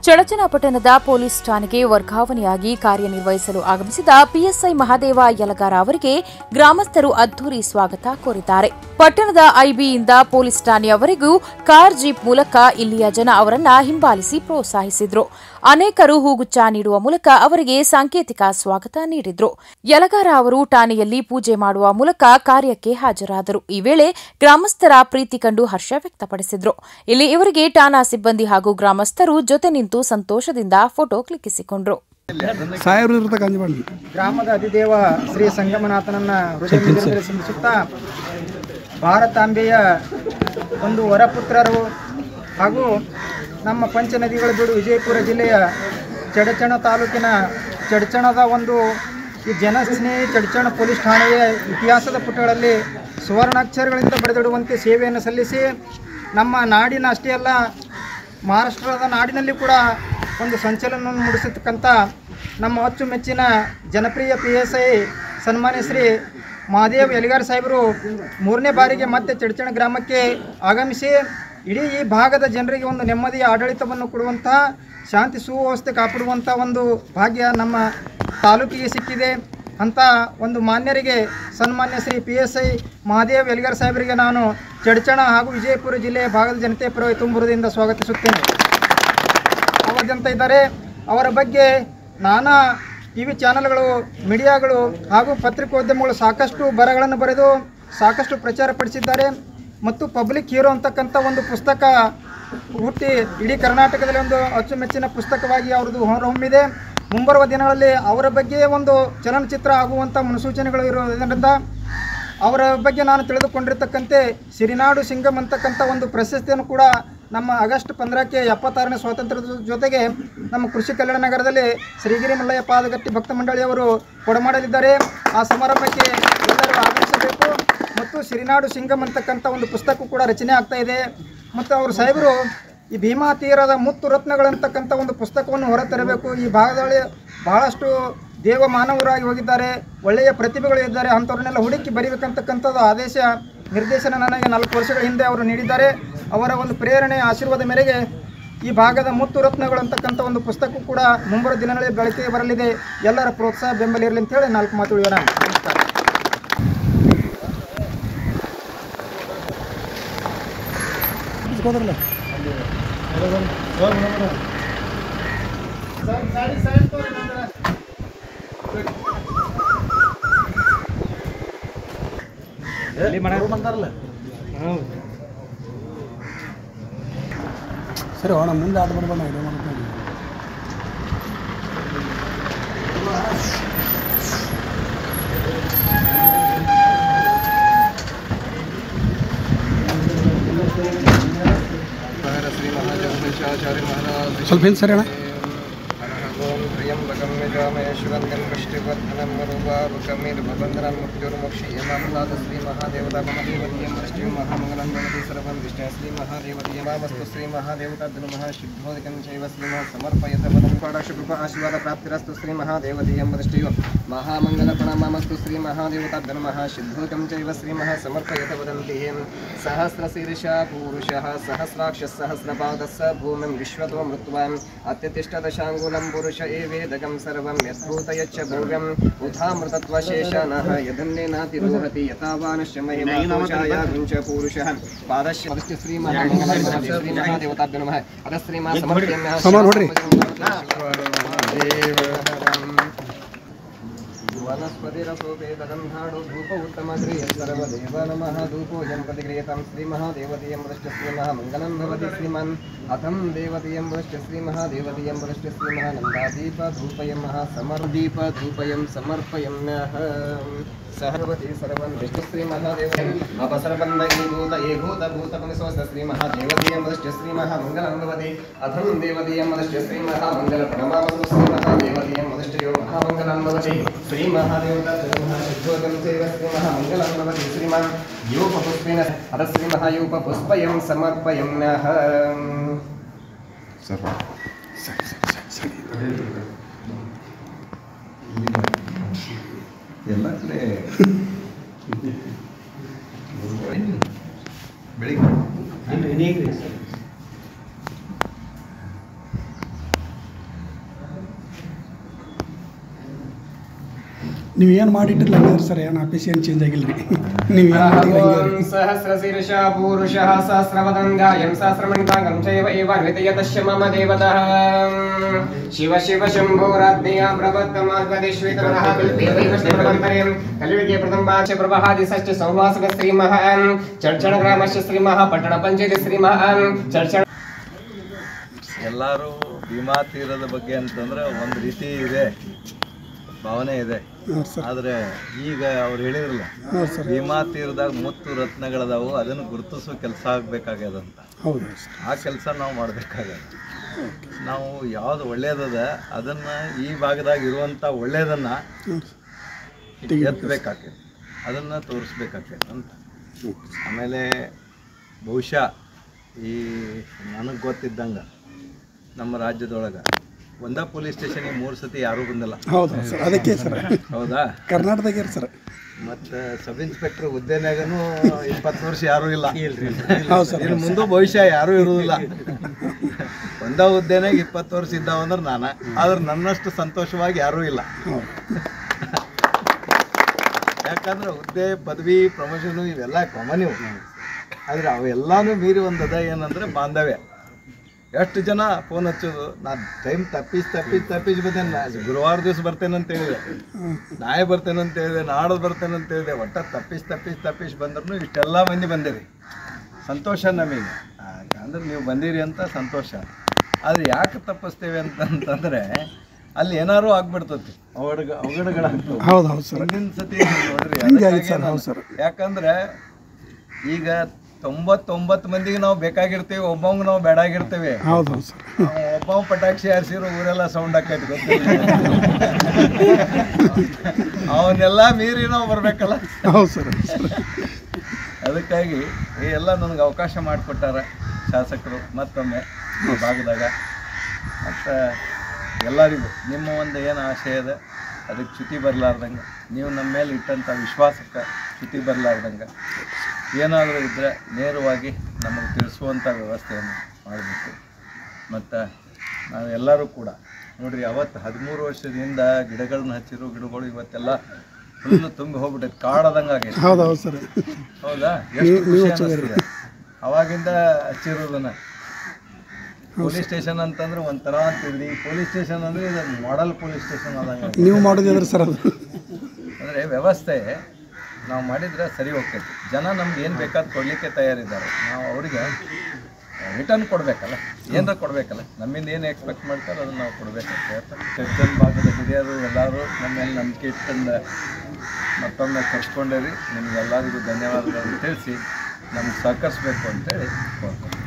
ಚಡಚನಪಟ್ಟಣದ police ಠಾಣೆಗೆ ವರ್ಗಾವಣೆಯಾಗಿ ಕಾರ್ಯನಿರ್ವಹಿಸಲು ಆಗಮಿಸಿದ ಪಿಎಸ್ಐ ಮಹಾದೇವ ಯಲಗಾರ ಅವರಿಗೆ ಗ್ರಾಮಸ್ಥರು ಅದ್ದೂರಿ ಸ್ವಾಗತ ಕೋರಿದ್ದಾರೆ ಪಟ್ಟಣದ ಐಬಿಯಿಂದ ಪೊಲೀಸ್ ಠಾಣೆಯವರೆಗೂ ಕಾರ್ ಜೀಪ್ ಮೂಲಕ ಇಲ್ಲಿಯ ಜನ ಅವರನ್ನ ಹಿಂಬಾಲಿಸಿ ಪ್ರೋತ್ಸಾಹಿಸಿದ್ರು ಅನೇಕರು ಹೂಗುಚ್ಚ ನೀಡುವ ಮೂಲಕ ಅವರಿಗೆ ಸಾಂಕೇತಿಕ ಸ್ವಾಗತ ನೀಡಿದ್ರು ಯಲಗಾರ ಅವರು ಠಾಣೆಯಲ್ಲಿ ಪೂಜೆ ಮಾಡುವ ಮೂಲಕ ಕಾರ್ಯಕ್ಕೆ ಹಾಜರಾದರು ಈ ವೇಳೆ ಗ್ರಾಮಸ್ಥರ ಪ್ರೀತಿ ಕಂಡು ಹರ್ಷ ವ್ಯಕ್ತಪಡಿಸಿದ್ರು ಇಲ್ಲಿ ಇವರಿಗೆ ಠಾಣಾ ಸಿಬ್ಬಂದಿ ಹಾಗೂ ಗ್ರಾಮಸ್ಥರು ಜೊತೆ ನಿಂತು ಸಂತೋಷದಿಂದ ಫೋಟೋ ಕ್ಲಿಕ್ಕಿಸಿಕೊಂಡ್ರು ಸಾವಿರ ಇರ್ತಕ್ಕ ಅಂಜಬಾರ್ದು ಗ್ರಾಮದ ಅಧಿದೇವ ಶ್ರೀ ಸಂಗಮನಾಥನನ್ನ ಹೃದಯದಲ್ಲಿ ಸ್ಮರಿಸುತ್ತಾ ಭಾರತಾಂಬೆಯ ಒಂದು ವರಪುತ್ರರು ಹಾಗೂ ನಮ್ಮ ಪಂಚನದಿಗಳ ಬೀಡು ವಿಜಯಪುರ ಜಿಲ್ಲೆಯ ಚಡಚಣ ತಾಲೂಕಿನ ಚಡಚಣದ ಒಂದು ಈ ಜನಸ್ನೇಹಿ ಚಡಚಣ ಪೊಲೀಸ್ ಠಾಣೆಯ ಇತಿಹಾಸದ ಪುಟಗಳಲ್ಲಿ ಸುವರ್ಣಾಕ್ಷರಗಳಿಂದ ಬರೆದಿಡುವಂತೆ ಸೇವೆಯನ್ನು ಸಲ್ಲಿಸಿ ನಮ್ಮ ನಾಡಿನ ಅಷ್ಟೇ ಅಲ್ಲ ಮಹಾರಾಷ್ಟ್ರದ ನಾಡಿನಲ್ಲಿ ಕೂಡ ಒಂದು ಸಂಚಲನವನ್ನು ಮೂಡಿಸತಕ್ಕಂಥ ನಮ್ಮ ಅಚ್ಚುಮೆಚ್ಚಿನ ಜನಪ್ರಿಯ ಪಿ ಎಸ್ ಐ ಸನ್ಮಾನ್ಯ ಶ್ರೀ ಮಹಾದೇವ್ ಯಲಿಗಾರ್ ಸಾಹೇಬರು ಮೂರನೇ ಬಾರಿಗೆ ಮತ್ತೆ ಚಡಚಣ ಗ್ರಾಮಕ್ಕೆ ಆಗಮಿಸಿ ಇಡೀ ಈ ಭಾಗದ ಜನರಿಗೆ ಒಂದು ನೆಮ್ಮದಿಯ ಆಡಳಿತವನ್ನು ಕೊಡುವಂತಹ ಶಾಂತಿ ಸುವ್ಯವಸ್ಥೆ ಕಾಪಾಡುವಂಥ ಒಂದು ಭಾಗ್ಯ ನಮ್ಮ ತಾಲೂಕಿಗೆ ಸಿಕ್ಕಿದೆ ಅಂತ ಒಂದು ಮಾನ್ಯರಿಗೆ ಸನ್ಮಾನ್ಯ Shri P S I Mahadev Yaligar ಸಾಹೇಬರಿಗೆ ನಾನು ಚಡಚಣ ಹಾಗೂ ವಿಜಯಪುರ ಜಿಲ್ಲೆಯ ಭಾಗದ ಜನತೆ ಪರವಾಗಿ ತುಂಬುರದಿಂದ ಸ್ವಾಗತಿಸುತ್ತೇನೆ ಅವಧಂತ ಇದ್ದಾರೆ ಅವರ ಬಗ್ಗೆ ನಾನಾ ಟಿ ವಿ ಚಾನಲ್ಗಳು ಮೀಡಿಯಾಗಳು ಹಾಗೂ ಪತ್ರಿಕೋದ್ಯಮಗಳು ಸಾಕಷ್ಟು ಬರಗಳನ್ನು ಬರೆದು ಸಾಕಷ್ಟು ಪ್ರಚಾರ ಪಡಿಸಿದ್ದಾರೆ ಮತ್ತು ಪಬ್ಲಿಕ್ ಹೀರೋ ಅಂತಕ್ಕಂಥ ಒಂದು ಪುಸ್ತಕ ಹುಟ್ಟಿ ಇಡೀ ಕರ್ನಾಟಕದಲ್ಲಿ ಒಂದು ಅಚ್ಚುಮೆಚ್ಚಿನ ಪುಸ್ತಕವಾಗಿ ಅವ್ರದ್ದು ಹೊರಹೊಮ್ಮಿದೆ ಮುಂಬರುವ ದಿನಗಳಲ್ಲಿ ಅವರ ಬಗ್ಗೆ ಒಂದು ಚಲನಚಿತ್ರ ಆಗುವಂಥ ಮುನ್ಸೂಚನೆಗಳು ಇರೋದ್ರಿಂದ ಅವರ ಬಗ್ಗೆ ನಾನು ತಿಳಿದುಕೊಂಡಿರ್ತಕ್ಕಂತೆ ಸಿರಿನಾಡು ಸಿಂಗಮ್ ಅಂತಕ್ಕಂಥ ಒಂದು ಪ್ರಶಸ್ತಿಯನ್ನು ಕೂಡ ನಮ್ಮ ಆಗಸ್ಟ್ ಪಂದ್ರಕ್ಕೆ ಎಪ್ಪತ್ತಾರನೇ ಸ್ವಾತಂತ್ರ್ಯದ ಜೊತೆಗೆ ನಮ್ಮ ಕೃಷಿ ಕಲ್ಯಾಣ ನಗರದಲ್ಲಿ ಶ್ರೀಗಿರಿ ಮಲ್ಲಯ್ಯ ಪಾದಗಟ್ಟಿ ಭಕ್ತ ಮಂಡಳಿಯವರು ಕೊಡಮಾಡಲಿದ್ದಾರೆ ಆ ಸಮಾರಂಭಕ್ಕೆ ಎಲ್ಲರೂ ಆಗಮಿಸಬೇಕು ಮತ್ತು ಸಿರಿನಾಡು ಸಿಂಗಮ್ ಅಂತಕ್ಕಂಥ ಒಂದು ಪುಸ್ತಕ ಕೂಡ ರಚನೆ ಆಗ್ತಾ ಇದೆ ಮತ್ತು ಅವರು ಸಾಹೇಬರು ಈ ಭೀಮಾ ತೀರದ ಮುತ್ತು ರತ್ನಗಳಂತಕ್ಕಂಥ ಒಂದು ಪುಸ್ತಕವನ್ನು ಹೊರತರಬೇಕು ಈ ಭಾಗದಲ್ಲಿ ಬಹಳಷ್ಟು ದೇವ ಮಾನವರಾಗಿ ಹೋಗಿದ್ದಾರೆ ಒಳ್ಳೆಯ ಪ್ರತಿಭೆಗಳು ಇದ್ದಾರೆ ಅಂಥವ್ರನ್ನೆಲ್ಲ ಹುಡುಕಿ ಬರೀಬೇಕಂತಕ್ಕಂಥದ್ದು ಆದೇಶ ನಿರ್ದೇಶನ ನನಗೆ ನಾಲ್ಕು ವರ್ಷಗಳ ಹಿಂದೆ ಅವರು ನೀಡಿದ್ದಾರೆ ಅವರ ಒಂದು ಪ್ರೇರಣೆ ಆಶೀರ್ವಾದ ಮೇರೆಗೆ ಈ ಭಾಗದ ಮುತ್ತು ರತ್ನಗಳು ಅಂತಕ್ಕಂಥ ಒಂದು ಪುಸ್ತಕ ಕೂಡ ಮುಂಬರುವ ದಿನಗಳಲ್ಲಿ ಬೆಳಕಿಗೆ ಬರಲಿದೆ ಎಲ್ಲರ ಪ್ರೋತ್ಸಾಹ ಬೆಂಬಲ ಇರಲಿ ಅಂತೇಳಿ ನಾಲ್ಕು ಮಾತು ಹೇಳೋಣ ನಮಸ್ಕಾರ ಹೋದ್ರಲ್ಲ ಸರಿ ಹೋಣ ಮುಂದೆ ಆಟ ಬರ್ಬೇಡ ಇದು ಮಾಡ್ಕೊಂಡು ಸ್ವಲ್ಪ ಹಿಂದೆ ಸರಿ ಅಣ್ಣ त्र्यम्बकं यजामहे शिवन्दं वृष्टिवर्धनं मरुवारुकमिर्भवन्दनं मृत्युर्मुक्षीयमामलाद श्रीमहादेवता मम देवतीयं वृष्टिं महामङ्गलं भवति सर्वं विष्णु श्रीमहादेवतीयमामस्तु श्रीमहादेवता नमः शुद्धोदिकं चैव श्रीमः समर्पयत वदं पाडाशकृपा आशीर्वादप्राप्तिरस्तु श्रीमहादेवतीयं वृष्टियो महामङ्गलप्रणमामस्तु श्रीमहादेवता नमः शुद्धोदिकं चैव श्रीमः समर्पयत वदन्ति सहस्रशीर्षा पूरुषः सहस्राक्षः सहस्रपादः स भूमिं विश्वतो मृत्वाम् अत्यतिष्ठदशाङ्गुलं पुरुष एवेदकं सर्वं यद्भूत यच्च भव्यम् उथामृतत्वशेषानः यदन्नेनातिरोहति यथावानश्च महिमाकोशाय भुञ्च पुरुषः पादश्च पदश्च श्रीमहामङ्गलं श्रीमहादेवताभ्यो नमः अतः श्रीमहा समर्प्यम्यः ಸಮ ನೋಡ್ರಿ. वनस्पतिरसोपेतगन्धाडो धूप उत्तमश्री सर्वदेव नमः धूपोऽयं प्रतिगृहीतं श्रीमहादेवतीयं वृष्ट श्रीमहामङ्गलं भवति श्रीमन् अथं देवतीयं वृष्ट श्रीमहादेवतीयं वृष्ट श्रीमहानन्दादीप धूपयं महासमर्दीप धूपयं समर्पयम्यः सहर्वती सर्वं विष्णु श्रीमहादेव अपसर्वन्द एभूत एभूतभूतपुनिसोस्त श्रीमहादेवतीयं वृष्ट श्रीमहामङ्गलं भवति अथं देवतीयं वृष्ट श्रीमहामङ्गलप्रणमामस्तु श्रीमहादेवतीयं वृष्टयो महामङ्गलं भवति श्रीमहादेवता सिद्धोदं चैव श्रीमहामङ्गलं भवति श्रीमान् योपपुष्पेण अतः श्रीमहायोपपुष्पयं समर्पयम्यः ಎಲ್ಲ ಕಡೆ ಬೆಳಿಗ್ಗೆ ನೀವು ಏನು ಮಾಡಿಟ್ಟಿಲ್ಲ ಹಂಗಾದ್ರೆ ಸರ್ ಏನು ಆಫೀಸ್ ಏನು ಚೇಂಜ್ ಆಗಿಲ್ಲ ರೀ ನೀವು ಏನು ಮಾಡಿಲ್ಲ ಹಂಗೆ ರೀ सहस्रशीर्ष पूरुषः सहस्रवदङ्गायं सहस्रमण्डाङ्गं चैव एव हृदयतश्च मम देवतः शिव शिव शम्भोरात्मेया प्रबद्धमार्गदेश्वेतमनः कल्पेवैवष्टप्रबन्धरें कलियुगे प्रथमवाच प्रभहादिसश्च संवासक श्रीमः चर्चणग्रामश्च श्रीमः पट्टणपञ्चायति श्रीमः चर्चण ಎಲ್ಲರೂ ಭೀಮಾ ತೀರದ ಬಗ್ಗೆ ಅಂತಂದ್ರೆ ಒಂದು ರೀತಿ ಇದೆ ಭಾವನೆ ಇದೆ ಹಾಂ ಸರ್ ಆದರೆ ಈಗ ಅವ್ರು ಹೇಳಿರಲ್ಲ ಹಾಂ ಸರ್ ಭೀಮಾ ತೀರದಾಗ ಮುತ್ತು ರತ್ನಗಳದಾವು ಅದನ್ನು ಗುರುತಿಸೋ ಕೆಲಸ ಆಗಬೇಕಾಗ್ಯದಂತ ಹೌದು ಸರ್ ಆ ಕೆಲಸ ನಾವು ಮಾಡಬೇಕಾಗ್ಯದ ನಾವು ಯಾವುದು ಒಳ್ಳೆಯದದ ಅದನ್ನು ಈ ಭಾಗದಾಗ ಇರುವಂಥ ಒಳ್ಳೆಯದನ್ನು ಹಾಂ ಎತ್ತಬೇಕಾಗ್ತದೆ ಅದನ್ನು ತೋರಿಸ್ಬೇಕಾಗ್ತದೆ ಅಂತ ಆಮೇಲೆ ಬಹುಶಃ ಈ ನನಗೆ ಗೊತ್ತಿದ್ದಂಗೆ ನಮ್ಮ ರಾಜ್ಯದೊಳಗೆ ಒಂದೇ ಪೊಲೀಸ್ ಸ್ಟೇಷನಿಗೆ ಮೂರು ಸತಿ ಯಾರೂ ಬಂದಿಲ್ಲ ಹೌದು ಸರ್ ಅದಕ್ಕೆ ಸರ್ ಹೌದಾ ಕರ್ನಾಟಕದಾಗ ಸರ್ ಮತ್ತು ಸಬ್ ಇನ್ಸ್ಪೆಕ್ಟರ್ ಹುದ್ದೆನಾಗನು ಇಪ್ಪತ್ತು ವರ್ಷ ಯಾರೂ ಇಲ್ಲ ಹೌದು ಸರ್ ಇನ್ನು ಮುಂದೆ ಭವಿಷ್ಯ ಯಾರೂ ಇರುವುದಿಲ್ಲ ಒಂದೇ ಹುದ್ದೆನಾಗ ಇಪ್ಪತ್ತು ವರ್ಷ ಇದ್ದಾವಂದ್ರೆ ನಾನು ಆದ್ರೆ ನನ್ನಷ್ಟು ಸಂತೋಷವಾಗಿ ಯಾರೂ ಇಲ್ಲ ಹೌದು ಯಾಕಂದ್ರೆ ಹುದ್ದೆ ಪದವಿ ಪ್ರಮೋಷನು ಇವೆಲ್ಲ ಕಾಮನ್ ಇವು ಆದರೆ ಅವೆಲ್ಲಾನು ಮೀರಿ ಒಂದು ಅದ ಏನಂದ್ರೆ ಬಾಂಧವ್ಯ ಎಷ್ಟು ಜನ ಫೋನ್ ಹಚ್ಚೋದು ನಾನು ಟೈಮ್ ತಪ್ಪಿಸಿ ತಪ್ಪಿಸಿ ತಪ್ಪಿಸಿ ಬಂದೇನೆ ನಾ ಗುರುವಾರ ದಿವಸ ಬರ್ತೇನೆ ಅಂತ ಹೇಳಿದೆ ನಾಳೆ ಬರ್ತೇನೆ ಅಂತ ಹೇಳಿದೆ ನಾಡೋದು ಬರ್ತೇನೆ ಅಂತ ಹೇಳಿದೆ ಒಟ್ಟ ತಪ್ಪಿಸಿ ತಪ್ಪಿಸಿ ತಪ್ಪಿಸಿ ಬಂದ್ರೂ ಇಷ್ಟೆಲ್ಲ ಮಂದಿ ಬಂದಿರಿ ಸಂತೋಷ ನಮಗೆ ಆ, ಅಂದ್ರೆ ನೀವು ಬಂದಿರಿ ಅಂತ ಸಂತೋಷ ಆದರೆ ಯಾಕೆ ತಪ್ಪಿಸ್ತೇವೆ ಅಂತಂತಂದರೆ ಅಲ್ಲಿ ಏನಾರು ಆಗ್ಬಿಡ್ತತಿ ಅವಗಡ ಅವಗಡಗಳಾಗ್ತವೆ ಹೌದು ಹೌದು ಸರ್ ಹಿಂದಿನ ಸತಿ ನೋಡ್ರಿ ಹಿಂಗೆ ಅದಕ್ಕಾಗಿ ಆಗಿತ್ತು ಸರ್, ನಾನು- ಹೌದು ಸರ್. ಯಾಕಂದ್ರೆ ಈಗ ತೊಂಬತ್ತೊಂಬತ್ತು ಮಂದಿಗೆ ನಾವು ಬೇಕಾಗಿರ್ತೀವಿ ಒಬ್ಬಂಗೆ ನಾವು ಬೇಡಾಗಿರ್ತೀವಿ ಹೌದು ಹೌದು ಸರ್ ಒಬ್ಬ ಪಟಾಕ್ಷಿ ಹಾರಿಸಿರೋ ಊರೆಲ್ಲ ಸೌಂಡ್ ಆಕೈತಿ ಗೊತ್ತಿಲ್ಲ ಅವನ್ನೆಲ್ಲ ಮೀರಿ ನಾವು ಬರ್ಬೇಕಲ್ಲ ಹೌದು ಸರ್ ಅದಕ್ಕಾಗಿ ಈ ಎಲ್ಲ ನನಗೆ ಅವಕಾಶ ಮಾಡಿಕೊಟ್ಟಾರ ಶಾಸಕರು ಮತ್ತೊಮ್ಮೆ ಈ ಭಾಗದಾಗ ಮತ್ತು ಎಲ್ಲರಿಗೂ ನಿಮ್ಮ ಒಂದು ಏನು ಆಶಯ ಇದೆ ಅದಕ್ಕೆ ಚ್ಯುತಿ ಬರಲಾರ್ದಂಗೆ ನೀವು ನಮ್ಮ ಮೇಲೆ ಇಟ್ಟಂಥ ವಿಶ್ವಾಸಕ್ಕೆ ಚ್ಯುತಿ ಬರಲಾರ್ದಂಗೆ ಏನಾದರೂ ಇದ್ದರೆ ನೇರವಾಗಿ ನಮಗೆ ತಿಳಿಸುವಂಥ ವ್ಯವಸ್ಥೆಯನ್ನು ಮಾಡಬೇಕು ಮತ್ತು ನಾವೆಲ್ಲರೂ ಕೂಡ ನೋಡ್ರಿ ಅವತ್ತು ಹದಿಮೂರು ವರ್ಷದಿಂದ ಗಿಡಗಳನ್ನ ಹಚ್ಚಿರೋ ಗಿಡಗಳು ಇವತ್ತೆಲ್ಲ ಫುಲ್ಲು ತುಂಬಿ ಹೋಗ್ಬಿಟ್ಟೈತೆ ಕಾಡದಂಗೆ ಆಗೈತೆ ಹೌದು ಹೌದು ಸರ್ ಹೌದಾ ಎಷ್ಟು ಖುಷಿ ಅನ್ನಿಸ್ತಿದೆ ಅವಾಗಿಂದ ಹಚ್ಚಿರೋದನ್ನ ಪೊಲೀಸ್ ಸ್ಟೇಷನ್ ಅಂತಂದ್ರೆ ಒಂಥರ ಅಂತಿದ್ರಿ ಪೊಲೀಸ್ ಸ್ಟೇಷನ್ ಅಂದ್ರೆ ಇದು ಮಾಡೆಲ್ ಪೊಲೀಸ್ ಸ್ಟೇಷನ್ ಆದಂಗೆ ನೀವು ಮಾಡೋದಿದ್ರೆ ಸರ್ ಅದು ಅಂದರೆ ವ್ಯವಸ್ಥೆ ನಾವು ಮಾಡಿದ್ರೆ ಸರಿ ಹೋಗ್ತೈತಿ ಜನ ನಮ್ಗೆ ಏನು ಬೇಕಾದ್ ಕೊಡಲಿಕ್ಕೆ ತಯಾರಿದ್ದಾರೆ ನಾವು ಅವರಿಗೆ ರಿಟರ್ನ್ ಕೊಡಬೇಕಲ್ಲ ಏನಾರ ಕೊಡಬೇಕಲ್ಲ ನಮ್ಮಿಂದ ಏನು ಎಕ್ಸ್ಪೆಕ್ಟ್ ಮಾಡ್ತಾರೆ ಅದನ್ನು ನಾವು ಕೊಡಬೇಕಾಗ್ತದೆ ಕ್ರಿಶ್ಚಿಯನ್ ಭಾಗದ ಹಿರಿಯರು ಎಲ್ಲರೂ ನಮ್ಮ ಮೇಲೆ ನಂಬಿಕೆ ಇಟ್ಕೊಂಡು ಮತ್ತೊಮ್ಮೆ ಕರ್ಸ್ಕೊಂಡೇವಿ ನಿಮ್ಗೆಲ್ಲರಿಗೂ ಧನ್ಯವಾದಗಳನ್ನು ತಿಳಿಸಿ ನಮ್ಗೆ ಸಹಕರಿಸ್ಬೇಕು ಅಂತೇಳಿ ಕೋರ್ತೀನಿ